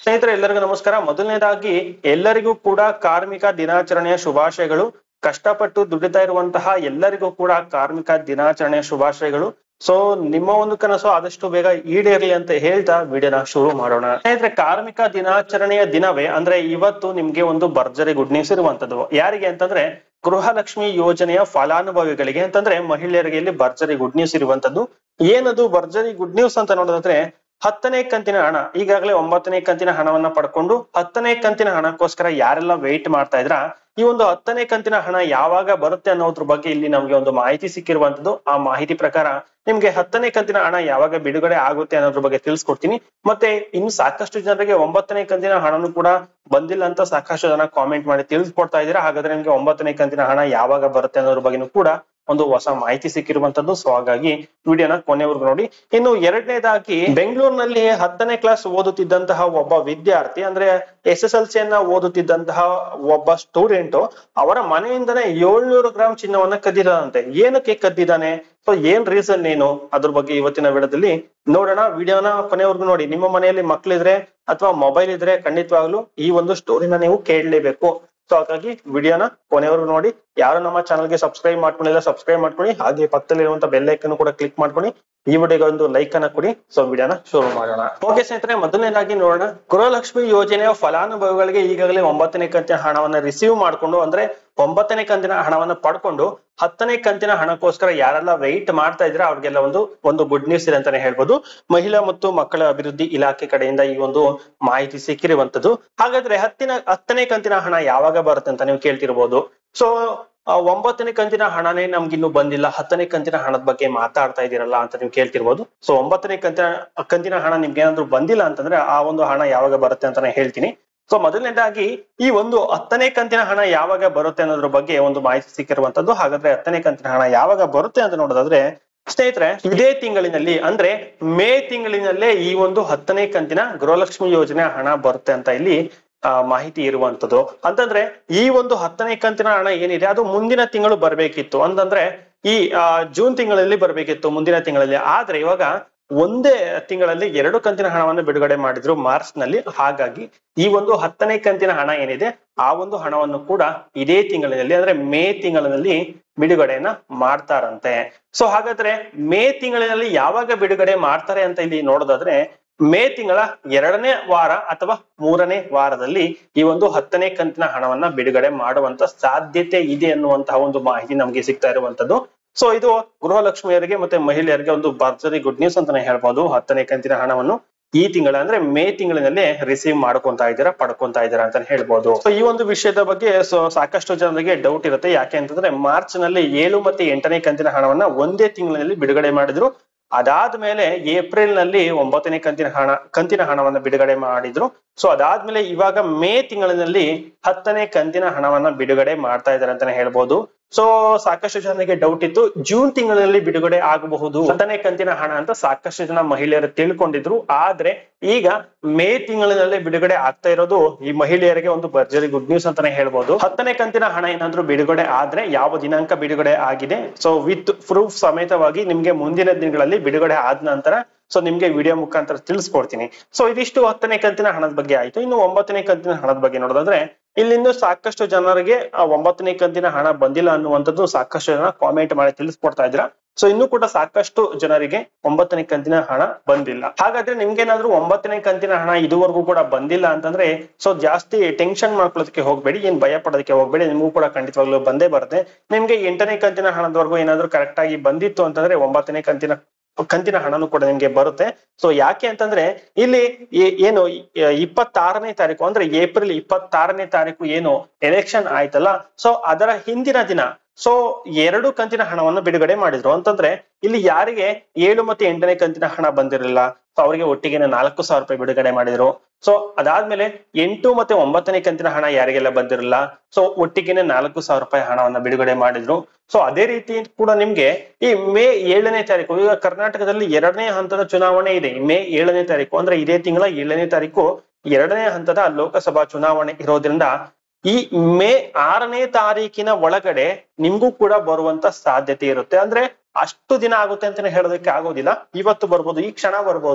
ಸ್ನೇಹಿತರೆ ಎಲ್ಲರಿಗೂ ನಮಸ್ಕಾರ ಮೊದಲನೇದಾಗಿ ಎಲ್ಲರಿಗೂ ಕೂಡ ಕಾರ್ಮಿಕ ದಿನಾಚರಣೆಯ ಶುಭಾಶಯಗಳು ಕಷ್ಟಪಟ್ಟು ದುಡಿತಾ ಇರುವಂತಹ ಎಲ್ಲರಿಗೂ ಕೂಡ ಕಾರ್ಮಿಕ ದಿನಾಚರಣೆಯ ಶುಭಾಶಯಗಳು ಸೊ ನಿಮ್ಮ ಒಂದು ಕನಸು ಆದಷ್ಟು ಬೇಗ ಈಡೇರ್ಲಿ ಅಂತ ಹೇಳ್ತಾ ವಿಡಿಯೋನ ಶುರು ಮಾಡೋಣ ಸ್ನೇಹಿತರೆ ಕಾರ್ಮಿಕ ದಿನಾಚರಣೆಯ ದಿನವೇ ಅಂದ್ರೆ ಇವತ್ತು ನಿಮ್ಗೆ ಒಂದು ಭರ್ಜರಿ ಗುಡ್ ನ್ಯೂಸ್ ಇರುವಂತದ್ದು ಯಾರಿಗೆ ಅಂತಂದ್ರೆ ಗೃಹಲಕ್ಷ್ಮಿ ಯೋಜನೆಯ ಫಲಾನುಭವಿಗಳಿಗೆ ಅಂತಂದ್ರೆ ಮಹಿಳೆಯರಿಗೆ ಇಲ್ಲಿ ಭರ್ಜರಿ ಗುಡ್ ನ್ಯೂಸ್ ಇರುವಂತದ್ದು ಏನದು ಭರ್ಜರಿ ಗುಡ್ ನ್ಯೂಸ್ ಅಂತ ನೋಡೋದಾದ್ರೆ ಹತ್ತನೇ ಕಂತಿನ ಹಣ ಈಗಾಗಲೇ ಒಂಬತ್ತನೇ ಕಂತಿನ ಹಣವನ್ನ ಪಡ್ಕೊಂಡು ಹತ್ತನೇ ಕಂತಿನ ಹಣಕ್ಕೋಸ್ಕರ ಯಾರೆಲ್ಲ ವೆಯ್ಟ್ ಮಾಡ್ತಾ ಇದ್ರ ಈ ಒಂದು ಹತ್ತನೇ ಕಂತಿನ ಹಣ ಯಾವಾಗ ಬರುತ್ತೆ ಅನ್ನೋದ್ರ ಬಗ್ಗೆ ಇಲ್ಲಿ ನಮ್ಗೆ ಒಂದು ಮಾಹಿತಿ ಸಿಕ್ಕಿರುವಂತದ್ದು ಆ ಮಾಹಿತಿ ಪ್ರಕಾರ ನಿಮ್ಗೆ ಹತ್ತನೇ ಕಂತಿನ ಹಣ ಯಾವಾಗ ಬಿಡುಗಡೆ ಆಗುತ್ತೆ ಅನ್ನೋದ್ರ ಬಗ್ಗೆ ತಿಳಿಸ್ಕೊಡ್ತೀನಿ ಮತ್ತೆ ಇನ್ನು ಸಾಕಷ್ಟು ಜನರಿಗೆ ಒಂಬತ್ತನೇ ಕಂತಿನ ಹಣನು ಕೂಡ ಬಂದಿಲ್ಲ ಅಂತ ಸಾಕಷ್ಟು ಜನ ಕಾಮೆಂಟ್ ಮಾಡಿ ತಿಳಿಸ್ಕೊಡ್ತಾ ಇದ್ದೀರಾ ಹಾಗಾದ್ರೆ ನಿಮ್ಗೆ ಒಂಬತ್ತನೇ ಕಂತಿನ ಹಣ ಯಾವಾಗ ಬರುತ್ತೆ ಅನ್ನೋದ್ರ ಬಗ್ಗೆನೂ ಕೂಡ ಒಂದು ಹೊಸ ಮಾಹಿತಿ ಸಿಕ್ಕಿರುವಂತದ್ದು ಸೊ ಹಾಗಾಗಿ ವಿಡಿಯೋನ ಕೊನೆವರೆಗೂ ನೋಡಿ ಇನ್ನು ಎರಡನೇದಾಗಿ ಬೆಂಗಳೂರಿನಲ್ಲಿ ಹತ್ತನೇ ಕ್ಲಾಸ್ ಓದುತ್ತಿದ್ದಂತಹ ಒಬ್ಬ ವಿದ್ಯಾರ್ಥಿ ಅಂದ್ರೆ ಎಸ್ ಎಸ್ ಎಲ್ ಸಿಯನ್ನ ಓದುತ್ತಿದ್ದಂತಹ ಒಬ್ಬ ಸ್ಟೂಡೆಂಟ್ ಅವರ ಮನೆಯಿಂದನೇ ಏಳ್ನೂರು ಗ್ರಾಮ್ ಚಿನ್ನವನ್ನ ಕದ್ದಿದ್ದಾನಂತೆ ಏನಕ್ಕೆ ಕದ್ದಿದ್ದಾನೆ ಸೊ ಏನ್ ರೀಸನ್ ಏನು ಅದ್ರ ಬಗ್ಗೆ ಇವತ್ತಿನ ವಿಡಿಯೋದಲ್ಲಿ ನೋಡೋಣ ವಿಡಿಯೋನ ಕೊನೆವರೆಗೂ ನೋಡಿ ನಿಮ್ಮ ಮನೆಯಲ್ಲಿ ಮಕ್ಳಿದ್ರೆ ಅಥವಾ ಮೊಬೈಲ್ ಇದ್ರೆ ಖಂಡಿತವಾಗ್ಲೂ ಈ ಒಂದು ಸ್ಟೋರಿನ ನೀವು ಕೇಳಲೇಬೇಕು ಸೊ ಹಾಗಾಗಿ ವಿಡಿಯೋನ ಕೊನೆವರೆಗೂ ನೋಡಿ ಯಾರು ನಮ್ಮ ಚಾನಲ್ಗೆ ಸಬ್ಸ್ಕ್ರೈಬ್ ಮಾಡ್ಕೊಂಡಿಲ್ಲ ಸಬ್ಸ್ಕ್ರೈಬ್ ಮಾಡ್ಕೊಳ್ಳಿ ಹಾಗೆ ಪಕ್ಕದಲ್ಲಿರುವಂತ ಬೆಲ್ ಐಕನ್ ಕೂಡ ಕ್ಲಿಕ್ ಮಾಡ್ಕೊಳ್ಳಿ ಈ ವಿಡಿಯೋಗೆ ಒಂದು ಲೈಕ್ ಅನ್ನ ಕೊಡಿ ಸೊ ವಿಡಿಯೋನ ಶುರು ಮಾಡೋಣ ಓಕೆ ಸ್ನೇಹಿತರೆ ಮೊದಲನೇದಾಗಿ ನೋಡೋಣ ಗೃಹಲಕ್ಷ್ಮಿ ಯೋಜನೆಯ ಫಲಾನುಭವಿಗಳಿಗೆ ಈಗಾಗಲೇ ಒಂಬತ್ತನೇ ಕಂತಿನ ಹಣವನ್ನ ರಿಸೀವ್ ಮಾಡ್ಕೊಂಡು ಅಂದ್ರೆ ಒಂಬತ್ತನೇ ಕಂತಿನ ಹಣವನ್ನ ಪಡ್ಕೊಂಡು ಹತ್ತನೇ ಕಂತಿನ ಹಣಕ್ಕೋಸ್ಕರ ಯಾರೆಲ್ಲ ವೆಯ್ಟ್ ಮಾಡ್ತಾ ಇದ್ರೆ ಅವ್ರಿಗೆಲ್ಲ ಒಂದು ಒಂದು ಗುಡ್ ನ್ಯೂಸ್ ಇದೆ ಅಂತಾನೆ ಹೇಳ್ಬೋದು ಮಹಿಳಾ ಮತ್ತು ಮಕ್ಕಳ ಅಭಿವೃದ್ಧಿ ಇಲಾಖೆ ಕಡೆಯಿಂದ ಈ ಒಂದು ಮಾಹಿತಿ ಸಿಕ್ಕಿರುವಂತದ್ದು ಹಾಗಾದ್ರೆ ಹತ್ತಿನ ಹತ್ತನೇ ಕಂತಿನ ಹಣ ಯಾವಾಗ ಬರುತ್ತೆ ಅಂತ ನೀವು ಕೇಳ್ತಿರ್ಬೋದು ಸೊ ಒಂಬತ್ತನೇ ಕಂತಿನ ಹಣನೇ ನಮ್ಗೆ ಇನ್ನು ಬಂದಿಲ್ಲ ಹತ್ತನೇ ಕಂತಿನ ಹಣದ ಬಗ್ಗೆ ಮಾತಾಡ್ತಾ ಇದೀರಲ್ಲ ಅಂತ ನೀವು ಕೇಳ್ತಿರ್ಬೋದು ಸೊ ಒಂಬತ್ತನೇ ಕಂತಿನ ಕಂತಿನ ಹಣ ನಿಮ್ಗೆ ಏನಾದ್ರು ಬಂದಿಲ್ಲ ಅಂತಂದ್ರೆ ಆ ಒಂದು ಹಣ ಯಾವಾಗ ಬರುತ್ತೆ ಅಂತಾನೆ ಹೇಳ್ತೀನಿ ಸೊ ಮೊದಲನೇದಾಗಿ ಈ ಒಂದು ಹತ್ತನೇ ಕಂತಿನ ಹಣ ಯಾವಾಗ ಬರುತ್ತೆ ಅನ್ನೋದ್ರ ಬಗ್ಗೆ ಒಂದು ಮಾಹಿತಿ ಸಿಕ್ಕಿರುವಂತದ್ದು ಹಾಗಾದ್ರೆ ಹತ್ತನೇ ಕಂತಿನ ಹಣ ಯಾವಾಗ ಬರುತ್ತೆ ಅಂತ ನೋಡೋದಾದ್ರೆ ಸ್ನೇಹಿತರೆ ಇದೇ ತಿಂಗಳಿನಲ್ಲಿ ಅಂದ್ರೆ ಮೇ ತಿಂಗಳಿನಲ್ಲೇ ಈ ಒಂದು ಹತ್ತನೇ ಕಂತಿನ ಗೃಹಲಕ್ಷ್ಮಿ ಯೋಜನೆ ಹಣ ಬರುತ್ತೆ ಅಂತ ಇಲ್ಲಿ ಆ ಮಾಹಿತಿ ಇರುವಂತದ್ದು ಅಂತಂದ್ರೆ ಈ ಒಂದು ಹತ್ತನೇ ಕಂತಿನ ಹಣ ಏನಿದೆ ಅದು ಮುಂದಿನ ತಿಂಗಳು ಬರ್ಬೇಕಿತ್ತು ಅಂತಂದ್ರೆ ಈ ಆ ಜೂನ್ ತಿಂಗಳಲ್ಲಿ ಬರ್ಬೇಕಿತ್ತು ಮುಂದಿನ ತಿಂಗಳಲ್ಲಿ ಆದ್ರೆ ಇವಾಗ ಒಂದೇ ತಿಂಗಳಲ್ಲಿ ಎರಡು ಕಂತಿನ ಹಣವನ್ನು ಬಿಡುಗಡೆ ಮಾಡಿದ್ರು ಮಾರ್ಚ್ ನಲ್ಲಿ ಹಾಗಾಗಿ ಈ ಒಂದು ಹತ್ತನೇ ಕಂತಿನ ಹಣ ಏನಿದೆ ಆ ಒಂದು ಹಣವನ್ನು ಕೂಡ ಇದೇ ತಿಂಗಳಿನಲ್ಲಿ ಅಂದ್ರೆ ಮೇ ತಿಂಗಳಿನಲ್ಲಿ ಬಿಡುಗಡೆಯನ್ನ ಮಾಡ್ತಾರಂತೆ ಸೊ ಹಾಗಾದ್ರೆ ಮೇ ತಿಂಗಳಿನಲ್ಲಿ ಯಾವಾಗ ಬಿಡುಗಡೆ ಮಾಡ್ತಾರೆ ಅಂತ ಇಲ್ಲಿ ನೋಡೋದಾದ್ರೆ ಮೇ ತಿಂಗಳ ಎರಡನೇ ವಾರ ಅಥವಾ ಮೂರನೇ ವಾರದಲ್ಲಿ ಈ ಒಂದು ಹತ್ತನೇ ಕಂತಿನ ಹಣವನ್ನ ಬಿಡುಗಡೆ ಮಾಡುವಂತ ಸಾಧ್ಯತೆ ಇದೆ ಅನ್ನುವಂತಹ ಒಂದು ಮಾಹಿತಿ ನಮ್ಗೆ ಸಿಗ್ತಾ ಇರುವಂತದ್ದು ಸೊ ಇದು ಗೃಹಲಕ್ಷ್ಮಿಯರಿಗೆ ಮತ್ತೆ ಮಹಿಳೆಯರಿಗೆ ಒಂದು ಭರ್ಜರಿ ಗುಡ್ ನ್ಯೂಸ್ ಅಂತಾನೆ ಹೇಳ್ಬೋದು ಹತ್ತನೇ ಕಂತಿನ ಹಣವನ್ನು ಈ ತಿಂಗಳ ಅಂದ್ರೆ ಮೇ ತಿಂಗಳಿನಲ್ಲೇ ರಿಸೀವ್ ಮಾಡ್ಕೊಂತಾ ಇದ್ದೀರಾ ಪಡ್ಕೊಂತಾ ಇದ್ದೀರಾ ಅಂತ ಹೇಳ್ಬೋದು ಸೊ ಈ ಒಂದು ವಿಷಯದ ಬಗ್ಗೆ ಸೊ ಸಾಕಷ್ಟು ಜನರಿಗೆ ಡೌಟ್ ಇರುತ್ತೆ ಯಾಕೆ ಅಂತಂದ್ರೆ ಮಾರ್ಚ್ ನಲ್ಲಿ ಏಳು ಮತ್ತೆ ಎಂಟನೇ ಕಂತಿನ ಹಣವನ್ನ ಒಂದೇ ತಿಂಗಳಿನಲ್ಲಿ ಬಿಡುಗಡೆ ಮಾಡಿದ್ರು ಅದಾದ್ಮೇಲೆ ಏಪ್ರಿಲ್ ನಲ್ಲಿ ಒಂಬತ್ತನೇ ಕಂತಿನ ಹಣ ಕಂತಿನ ಹಣವನ್ನ ಬಿಡುಗಡೆ ಮಾಡಿದ್ರು ಸೊ ಅದಾದ್ಮೇಲೆ ಇವಾಗ ಮೇ ತಿಂಗಳಿನಲ್ಲಿ ಹತ್ತನೇ ಕಂತಿನ ಹಣವನ್ನ ಬಿಡುಗಡೆ ಮಾಡ್ತಾ ಇದ್ದಾರೆ ಅಂತಾನೆ ಹೇಳ್ಬೋದು ಸೊ ಸಾಕಷ್ಟು ಜನರಿಗೆ ಡೌಟ್ ಇತ್ತು ಜೂನ್ ತಿಂಗಳಲ್ಲಿ ಬಿಡುಗಡೆ ಆಗಬಹುದು ಹತ್ತನೇ ಕಂತಿನ ಹಣ ಅಂತ ಸಾಕಷ್ಟು ಜನ ಮಹಿಳೆಯರು ತಿಳ್ಕೊಂಡಿದ್ರು ಆದ್ರೆ ಈಗ ಮೇ ತಿಂಗಳಿನಲ್ಲೇ ಬಿಡುಗಡೆ ಆಗ್ತಾ ಇರೋದು ಈ ಮಹಿಳೆಯರಿಗೆ ಒಂದು ಭರ್ಜರಿ ಗುಡ್ ನ್ಯೂಸ್ ಅಂತಾನೆ ಹೇಳ್ಬೋದು ಹತ್ತನೇ ಕಂತಿನ ಹಣ ಏನಾದ್ರೂ ಬಿಡುಗಡೆ ಆದ್ರೆ ಯಾವ ದಿನಾಂಕ ಬಿಡುಗಡೆ ಆಗಿದೆ ಸೊ ವಿತ್ ಪ್ರೂಫ್ ಸಮೇತವಾಗಿ ನಿಮ್ಗೆ ಮುಂದಿನ ದಿನಗಳಲ್ಲಿ ಬಿಡುಗಡೆ ಆದ ನಂತರ ಸೊ ನಿಮ್ಗೆ ವಿಡಿಯೋ ಮುಖಾಂತರ ತಿಳಿಸ್ಕೊಡ್ತೀನಿ ಸೊ ಇದಿಷ್ಟು ಹತ್ತನೇ ಕಂತಿನ ಹಣದ ಬಗ್ಗೆ ಆಯ್ತು ಇನ್ನು ಒಂಬತ್ತನೇ ಕಂತಿನ ಹಣದ ಬಗ್ಗೆ ನೋಡೋದಾದ್ರೆ ಇಲ್ಲಿಂದ ಸಾಕಷ್ಟು ಜನರಿಗೆ ಆ ಒಂಬತ್ತನೇ ಕಂತಿನ ಹಣ ಬಂದಿಲ್ಲ ಅನ್ನುವಂಥದ್ದು ಸಾಕಷ್ಟು ಜನ ಕಾಮೆಂಟ್ ಮಾಡಿ ತಿಳಿಸ್ಕೊಡ್ತಾ ಇದ್ರ ಸೊ ಇನ್ನು ಕೂಡ ಸಾಕಷ್ಟು ಜನರಿಗೆ ಒಂಬತ್ತನೇ ಕಂತಿನ ಹಣ ಬಂದಿಲ್ಲ ಹಾಗಾದ್ರೆ ನಿಮ್ಗೇನಾದ್ರೂ ಒಂಬತ್ತನೇ ಕಂತಿನ ಹಣ ಇದುವರೆಗೂ ಕೂಡ ಬಂದಿಲ್ಲ ಅಂತಂದ್ರೆ ಸೊ ಜಾಸ್ತಿ ಟೆನ್ಷನ್ ಮಾಡ್ಕೊಳ್ಳೋದಕ್ಕೆ ಹೋಗ್ಬೇಡಿ ಏನ್ ಭಯ ಪಡೋದಕ್ಕೆ ಹೋಗ್ಬೇಡಿ ನಿಮಗೂ ಕೂಡ ಖಂಡಿತವಾಗ್ಲೂ ಬಂದೇ ಬರುತ್ತೆ ನಿಮ್ಗೆ ಎಂಟನೇ ಕಂತಿನ ಹಣದವರೆಗೂ ಏನಾದ್ರೂ ಕರೆಕ್ಟ್ ಆಗಿ ಬಂದಿತ್ತು ಅಂತಂದ್ರೆ ಒಂಬತ್ತನೇ ಕಂತಿನ ಕಂತಿನ ಹಣನು ಕೂಡ ನಿಮ್ಗೆ ಬರುತ್ತೆ ಸೊ ಯಾಕೆ ಅಂತಂದ್ರೆ ಇಲ್ಲಿ ಏನು ಇಪ್ಪತ್ತಾರನೇ ತಾರೀಕು ಅಂದ್ರೆ ಏಪ್ರಿಲ್ ಇಪ್ಪತ್ತಾರನೇ ತಾರೀಕು ಏನು ಎಲೆಕ್ಷನ್ ಆಯ್ತಲ್ಲ ಸೊ ಅದರ ಹಿಂದಿನ ದಿನ ಸೊ ಎರಡು ಕಂತಿನ ಹಣವನ್ನು ಬಿಡುಗಡೆ ಮಾಡಿದ್ರು ಅಂತಂದ್ರೆ ಇಲ್ಲಿ ಯಾರಿಗೆ ಏಳು ಮತ್ತೆ ಎಂಟನೇ ಕಂತಿನ ಹಣ ಬಂದಿರಲಿಲ್ಲ ಸೊ ಅವರಿಗೆ ಒಟ್ಟಿಗೆ ನಾಲ್ಕು ಸಾವಿರ ರೂಪಾಯಿ ಬಿಡುಗಡೆ ಮಾಡಿದ್ರು ಸೊ ಅದಾದ್ಮೇಲೆ ಎಂಟು ಮತ್ತೆ ಒಂಬತ್ತನೇ ಕಂತಿನ ಹಣ ಯಾರಿಗೆಲ್ಲ ಬಂದಿರಲಿಲ್ಲ ಸೊ ಒಟ್ಟಿಗೆನೆ ನಾಲ್ಕು ಸಾವಿರ ರೂಪಾಯಿ ಹಣವನ್ನ ಬಿಡುಗಡೆ ಮಾಡಿದ್ರು ಸೊ ಅದೇ ರೀತಿ ಕೂಡ ನಿಮ್ಗೆ ಈ ಮೇ ಏಳನೇ ತಾರೀಕು ಈಗ ಕರ್ನಾಟಕದಲ್ಲಿ ಎರಡನೇ ಹಂತದ ಚುನಾವಣೆ ಇದೆ ಮೇ ಏಳನೇ ತಾರೀಕು ಅಂದ್ರೆ ಇದೇ ತಿಂಗಳ ಏಳನೇ ತಾರೀಕು ಎರಡನೇ ಹಂತದ ಲೋಕಸಭಾ ಚುನಾವಣೆ ಇರೋದ್ರಿಂದ ಈ ಮೇ ಆರನೇ ತಾರೀಕಿನ ಒಳಗಡೆ ನಿಮ್ಗೂ ಕೂಡ ಬರುವಂತ ಸಾಧ್ಯತೆ ಇರುತ್ತೆ ಅಂದ್ರೆ ಅಷ್ಟು ದಿನ ಆಗುತ್ತೆ ಅಂತಾನೆ ಹೇಳೋದಕ್ಕೆ ಆಗೋದಿಲ್ಲ ಇವತ್ತು ಬರ್ಬೋದು ಈ ಕ್ಷಣ ಬರ್ಬೋದು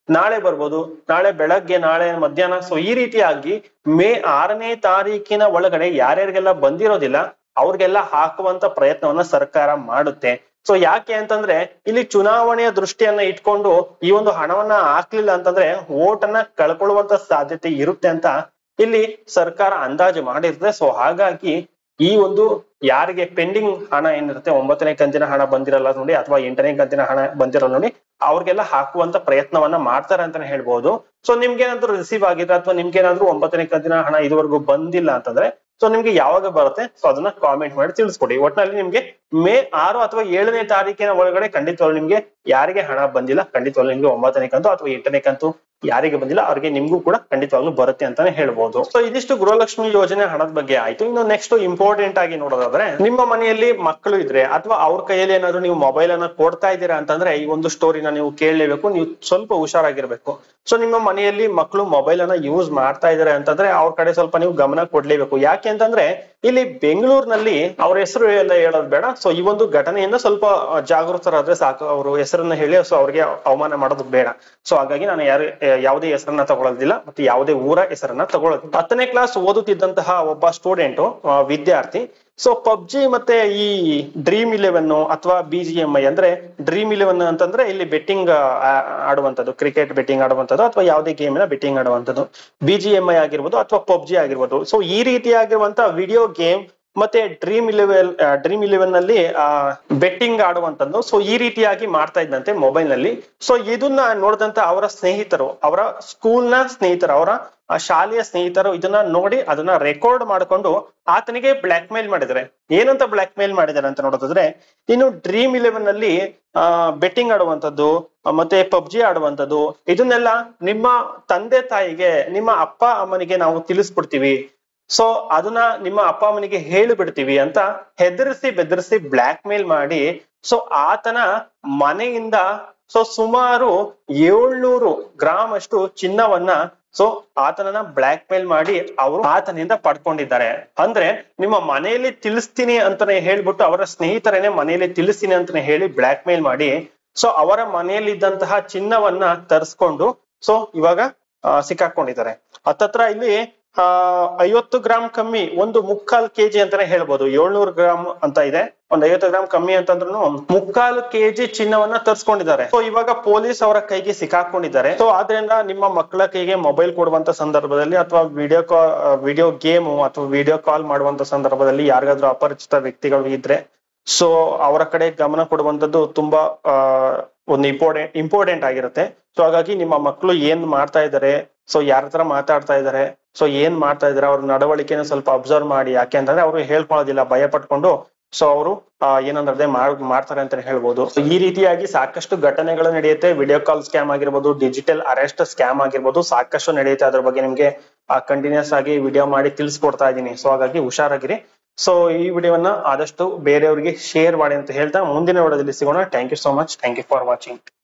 ನಾಳೆ ಬರ್ಬೋದು ನಾಳೆ ಬೆಳಗ್ಗೆ ನಾಳೆ ಮಧ್ಯಾಹ್ನ ಸೊ ಈ ರೀತಿಯಾಗಿ ಮೇ ಆರನೇ ತಾರೀಕಿನ ಒಳಗಡೆ ಯಾರ್ಯಾರಿಗೆಲ್ಲ ಬಂದಿರೋದಿಲ್ಲ ಅವ್ರಿಗೆಲ್ಲ ಹಾಕುವಂತ ಪ್ರಯತ್ನವನ್ನ ಸರ್ಕಾರ ಮಾಡುತ್ತೆ ಸೊ ಯಾಕೆ ಅಂತಂದ್ರೆ ಇಲ್ಲಿ ಚುನಾವಣೆಯ ದೃಷ್ಟಿಯನ್ನ ಇಟ್ಕೊಂಡು ಈ ಒಂದು ಹಣವನ್ನ ಹಾಕ್ಲಿಲ್ಲ ಅಂತಂದ್ರೆ ವೋಟ್ ಅನ್ನ ಕಳ್ಕೊಳ್ಳುವಂತ ಸಾಧ್ಯತೆ ಇರುತ್ತೆ ಅಂತ ಇಲ್ಲಿ ಸರ್ಕಾರ ಅಂದಾಜು ಮಾಡಿರ್ತದೆ ಸೊ ಹಾಗಾಗಿ ಈ ಒಂದು ಯಾರಿಗೆ ಪೆಂಡಿಂಗ್ ಹಣ ಏನಿರುತ್ತೆ ಒಂಬತ್ತನೇ ಕಂತಿನ ಹಣ ಬಂದಿರಲ್ಲ ನೋಡಿ ಅಥವಾ ಎಂಟನೇ ಕಂತಿನ ಹಣ ಬಂದಿರಲ್ಲ ನೋಡಿ ಅವ್ರಿಗೆಲ್ಲ ಹಾಕುವಂತ ಪ್ರಯತ್ನವನ್ನ ಮಾಡ್ತಾರೆ ಅಂತಾನೆ ಹೇಳ್ಬೋದು ಸೊ ನಿಮ್ಗೆ ಏನಾದ್ರು ರಿಸೀವ್ ಆಗಿದೆ ಅಥವಾ ನಿಮ್ಗೆ ಏನಾದ್ರು ಒಂಬತ್ತನೇ ಕಂತಿನ ಹಣ ಇದುವರೆಗೂ ಬಂದಿಲ್ಲ ಅಂತಂದ್ರೆ ಸೊ ನಿಮ್ಗೆ ಯಾವಾಗ ಬರುತ್ತೆ ಸೊ ಅದನ್ನ ಕಾಮೆಂಟ್ ಮಾಡಿ ತಿಳಿಸ್ಕೊಡಿ ಒಟ್ನಲ್ಲಿ ನಿಮ್ಗೆ ಮೇ ಆರು ಅಥವಾ ಏಳನೇ ತಾರೀಕಿನ ಒಳಗಡೆ ಖಂಡಿತವಾಗ್ಲು ನಿಮ್ಗೆ ಯಾರಿಗೆ ಹಣ ಬಂದಿಲ್ಲ ಖಂಡಿತವಾಗ್ಲು ನಿಮ್ಗೆ ಒಂಬತ್ತನೇ ಕಂತು ಅಥವಾ ಎಂಟನೇ ಕಂತು ಯಾರಿಗೆ ಬಂದಿಲ್ಲ ಅವ್ರಿಗೆ ನಿಮ್ಗೂ ಕೂಡ ಖಂಡಿತವಾಗ್ಲೂ ಬರುತ್ತೆ ಅಂತಾನೆ ಹೇಳ್ಬೋದು ಸೊ ಇದಿಷ್ಟು ಗೃಹಲಕ್ಷ್ಮಿ ಯೋಜನೆ ಹಣದ ಬಗ್ಗೆ ಆಯ್ತು ಇನ್ನು ನೆಕ್ಸ್ಟ್ ಇಂಪಾರ್ಟೆಂಟ್ ಆಗಿ ನೋಡೋದಾದ್ರೆ ನಿಮ್ಮ ಮನೆಯಲ್ಲಿ ಮಕ್ಕಳು ಇದ್ರೆ ಅಥವಾ ಅವ್ರ ಕೈಯಲ್ಲಿ ಏನಾದ್ರು ನೀವು ಮೊಬೈಲ್ ಅನ್ನ ಕೊಡ್ತಾ ಇದ್ದೀರಾ ಅಂತಂದ್ರೆ ಈ ಒಂದು ಸ್ಟೋರಿನ ನೀವು ಕೇಳಲೇಬೇಕು ನೀವು ಸ್ವಲ್ಪ ಹುಷಾರಾಗಿರ್ಬೇಕು ಸೊ ನಿಮ್ಮ ಮನೆಯಲ್ಲಿ ಮಕ್ಕಳು ಮೊಬೈಲ್ ಅನ್ನ ಯೂಸ್ ಮಾಡ್ತಾ ಇದಾರೆ ಅಂತಂದ್ರೆ ಅವ್ರ ಕಡೆ ಸ್ವಲ್ಪ ನೀವು ಗಮನ ಕೊಡ್ಲೇಬೇಕು ಯಾಕೆ ಅಂತಂದ್ರೆ ಇಲ್ಲಿ ಬೆಂಗಳೂರಿನಲ್ಲಿ ಅವ್ರ ಹೆಸರು ಎಲ್ಲ ಹೇಳೋದು ಬೇಡ ಸೊ ಈ ಒಂದು ಘಟನೆಯಿಂದ ಸ್ವಲ್ಪ ಆ, ಜಾಗೃತರಾದ್ರೆ ಸಾಕು ಅವರು ಹೆಸರನ್ನ ಹೇಳಿ ಸೊ ಅವ್ರಿಗೆ ಅವಮಾನ ಮಾಡೋದು ಬೇಡ ಸೊ ಹಾಗಾಗಿ ನಾನು ಯಾರು ಯಾವುದೇ ಹೆಸರನ್ನ ತಗೊಳ್ಳೋದಿಲ್ಲ ಮತ್ತೆ ಯಾವುದೇ ಊರ ಹೆಸರನ್ನ ತಗೊಳ್ಳೋದಿಲ್ಲ ಹತ್ತನೇ ಕ್ಲಾಸ್ ಓದುತ್ತಿದ್ದಂತಹ ಒಬ್ಬ ಸ್ಟೂಡೆಂಟ್ ವಿದ್ಯಾರ್ಥಿ ಸೊ ಪಬ್ಜಿ ಮತ್ತೆ ಈ ಡ್ರೀಮ್ ಇಲೆವೆನ್ ಅಥವಾ ಬಿ ಜಿ ಎಂ ಐ ಅಂದ್ರೆ ಡ್ರೀಮ್ ಇಲೆವೆನ್ ಅಂತಂದ್ರೆ ಇಲ್ಲಿ ಬೆಟ್ಟಿಂಗ್ ಆಡುವಂತದ್ದು ಕ್ರಿಕೆಟ್ ಬೆಟ್ಟಿಂಗ್ ಆಡುವಂತದ್ದು ಅಥವಾ ಯಾವುದೇ ಗೇಮಿನ ಬೆಟ್ಟಿಂಗ್ ಆಡುವಂತದ್ದು ಬಿ ಜಿ ಎಂ ಐ ಆಗಿರ್ಬೋದು ಅಥವಾ ಪಬ್ಜಿ ಆಗಿರ್ಬೋದು ಸೊ ಈ ರೀತಿಯಾಗಿರುವಂತ ವಿಡಿಯೋ ಗೇಮ್ ಮತ್ತೆ ಡ್ರೀಮ್ ಇಲೆವೆನ್ ಡ್ರೀಮ್ ಇಲೆವೆನ್ ನಲ್ಲಿ ಬೆಟ್ಟಿಂಗ್ ಆಡುವಂತದ್ದು ಸೊ ಈ ರೀತಿಯಾಗಿ ಮಾಡ್ತಾ ಇದ್ದಂತೆ ಮೊಬೈಲ್ ನಲ್ಲಿ ಸೊ ಇದನ್ನ ನೋಡಿದಂತ ಅವರ ಸ್ನೇಹಿತರು ಅವರ ಸ್ಕೂಲ್ ನ ಸ್ನೇಹಿತರು ಅವರ ಆ ಶಾಲೆಯ ಸ್ನೇಹಿತರು ಇದನ್ನ ನೋಡಿ ಅದನ್ನ ರೆಕಾರ್ಡ್ ಮಾಡಿಕೊಂಡು ಆತನಿಗೆ ಬ್ಲಾಕ್ ಮೇಲ್ ಮಾಡಿದ್ದಾರೆ ಏನಂತ ಬ್ಲಾಕ್ ಮೇಲ್ ಮಾಡಿದ್ದಾರೆ ಅಂತ ನೋಡೋದಾದ್ರೆ ಇನ್ನು ಡ್ರೀಮ್ ಇಲೆವೆನ್ ನಲ್ಲಿ ಆ ಬೆಟ್ಟಿಂಗ್ ಆಡುವಂತದ್ದು ಆ, ಮತ್ತೆ ಪಬ್ಜಿ ಆಡುವಂತದ್ದು ಇದನ್ನೆಲ್ಲ ನಿಮ್ಮ ತಂದೆ ತಾಯಿಗೆ ನಿಮ್ಮ ಅಪ್ಪ ಅಮ್ಮನಿಗೆ ನಾವು ತಿಳಿಸ್ಬಿಡ್ತೀವಿ ಸೊ ಅದನ್ನ ನಿಮ್ಮ ಅಪ್ಪ ಅಮ್ಮನಿಗೆ ಹೇಳಿಬಿಡ್ತೀವಿ ಅಂತ ಹೆದರಿಸಿ ಬೆದರಿಸಿ ಬ್ಲಾಕ್ ಮೇಲ್ ಮಾಡಿ ಸೊ ಆತನ ಮನೆಯಿಂದ ಸೊ ಸುಮಾರು ಏಳ್ನೂರು ಗ್ರಾಮ್ ಅಷ್ಟು ಚಿನ್ನವನ್ನ ಸೊ ಆತನನ್ನ ಬ್ಲಾಕ್ ಮೇಲ್ ಮಾಡಿ ಅವರು ಆತನಿಂದ ಪಡ್ಕೊಂಡಿದ್ದಾರೆ ಅಂದ್ರೆ ನಿಮ್ಮ ಮನೆಯಲ್ಲಿ ತಿಳಿಸ್ತೀನಿ ಅಂತಾನೆ ಹೇಳ್ಬಿಟ್ಟು ಅವರ ಸ್ನೇಹಿತರೇನೆ ಮನೆಯಲ್ಲಿ ತಿಳಿಸ್ತೀನಿ ಅಂತಾನೆ ಹೇಳಿ ಬ್ಲಾಕ್ ಮೇಲ್ ಮಾಡಿ ಸೊ ಅವರ ಮನೆಯಲ್ಲಿದ್ದಂತಹ ಚಿನ್ನವನ್ನ ತರಿಸ್ಕೊಂಡು ಸೊ ಇವಾಗ ಆ, ಸಿಕ್ಕಾಕೊಂಡಿದ್ದಾರೆ ಹತ್ತತ್ರ ಇಲ್ಲಿ ಆ ಐವತ್ತು ಗ್ರಾಮ್ ಕಮ್ಮಿ ಒಂದು ಮುಕ್ಕಾಲ್ ಕೆಜಿ ಅಂತಾನೆ ಹೇಳ್ಬೋದು ಏಳ್ನೂರು ಗ್ರಾಮ್ ಅಂತ ಇದೆ ಒಂದ್ ಐವತ್ತು ಗ್ರಾಮ್ ಕಮ್ಮಿ ಅಂತಂದ್ರೂ ಮುಕ್ಕಾಲು ಕೆಜಿ ಚಿನ್ನವನ್ನ ತರಿಸ್ಕೊಂಡಿದ್ದಾರೆ ಸೊ ಇವಾಗ ಪೊಲೀಸ್ ಅವರ ಕೈಗೆ ಸಿಕ್ಕಾಕೊಂಡಿದ್ದಾರೆ ಸೊ ಆದ್ರಿಂದ ನಿಮ್ಮ ಮಕ್ಕಳ ಕೈಗೆ ಮೊಬೈಲ್ ಕೊಡುವಂತ ಸಂದರ್ಭದಲ್ಲಿ ಅಥವಾ ವಿಡಿಯೋ ಕಾಲ್ ವಿಡಿಯೋ ಗೇಮು ಅಥವಾ ವಿಡಿಯೋ ಕಾಲ್ ಮಾಡುವಂತ ಸಂದರ್ಭದಲ್ಲಿ ಯಾರಿಗಾದ್ರೂ ಅಪರಿಚಿತ ವ್ಯಕ್ತಿಗಳು ಇದ್ರೆ ಸೊ ಅವರ ಕಡೆ ಗಮನ ಕೊಡುವಂತದ್ದು ತುಂಬಾ ಆ ಒಂದು ಇಂಪಾರ್ಟೆಂಟ್ ಇಂಪಾರ್ಟೆಂಟ್ ಆಗಿರುತ್ತೆ ಸೊ ಹಾಗಾಗಿ ನಿಮ್ಮ ಮಕ್ಕಳು ಏನ್ ಮಾಡ್ತಾ ಇದ್ದಾರೆ ಸೊ ಯಾರ ಹತ್ರ ಮಾತಾಡ್ತಾ ಇದ್ದಾರೆ ಸೊ ಏನ್ ಮಾಡ್ತಾ ಇದಾರೆ ಅವ್ರ ನಡವಳಿಕೆನ ಸ್ವಲ್ಪ ಅಬ್ಸರ್ವ್ ಮಾಡಿ ಯಾಕೆ ಅಂತಂದ್ರೆ ಅವರು ಹೇಳ್ಕೊಳ್ಳೋದಿಲ್ಲ ಭಯ ಪಟ್ಕೊಂಡು ಸೊ ಅವರು ಏನಂದ್ರೆ ಮಾಡ್ ಮಾಡ್ತಾರೆ ಅಂತ ಹೇಳ್ಬೋದು So, ಈ ರೀತಿಯಾಗಿ ಸಾಕಷ್ಟು ಘಟನೆಗಳು ನಡೆಯುತ್ತೆ ವಿಡಿಯೋ ಕಾಲ್ ಸ್ಕ್ಯಾಮ್ ಆಗಿರ್ಬೋದು ಡಿಜಿಟಲ್ ಅರೆಸ್ಟ್ ಸ್ಕ್ಯಾಮ್ ಆಗಿರ್ಬೋದು ಸಾಕಷ್ಟು ನಡೆಯುತ್ತೆ ಅದ್ರ ಬಗ್ಗೆ ನಿಮ್ಗೆ ಕಂಟಿನ್ಯೂಸ್ ಆಗಿ ವಿಡಿಯೋ ಮಾಡಿ ತಿಳಿಸ್ಕೊಡ್ತಾ ಇದ್ದೀನಿ ಸೊ ಹಾಗಾಗಿ ಹುಷಾರಾಗಿರಿ ಸೊ ಈ ವಿಡಿಯೋವನ್ನ ಆದಷ್ಟು ಬೇರೆಯವರಿಗೆ ಶೇರ್ ಮಾಡಿ ಅಂತ ಹೇಳ್ತಾ ಮುಂದಿನ ವಿಡಿಯೋದಲ್ಲಿ ಸಿಗೋಣ thank you so much thank you for watching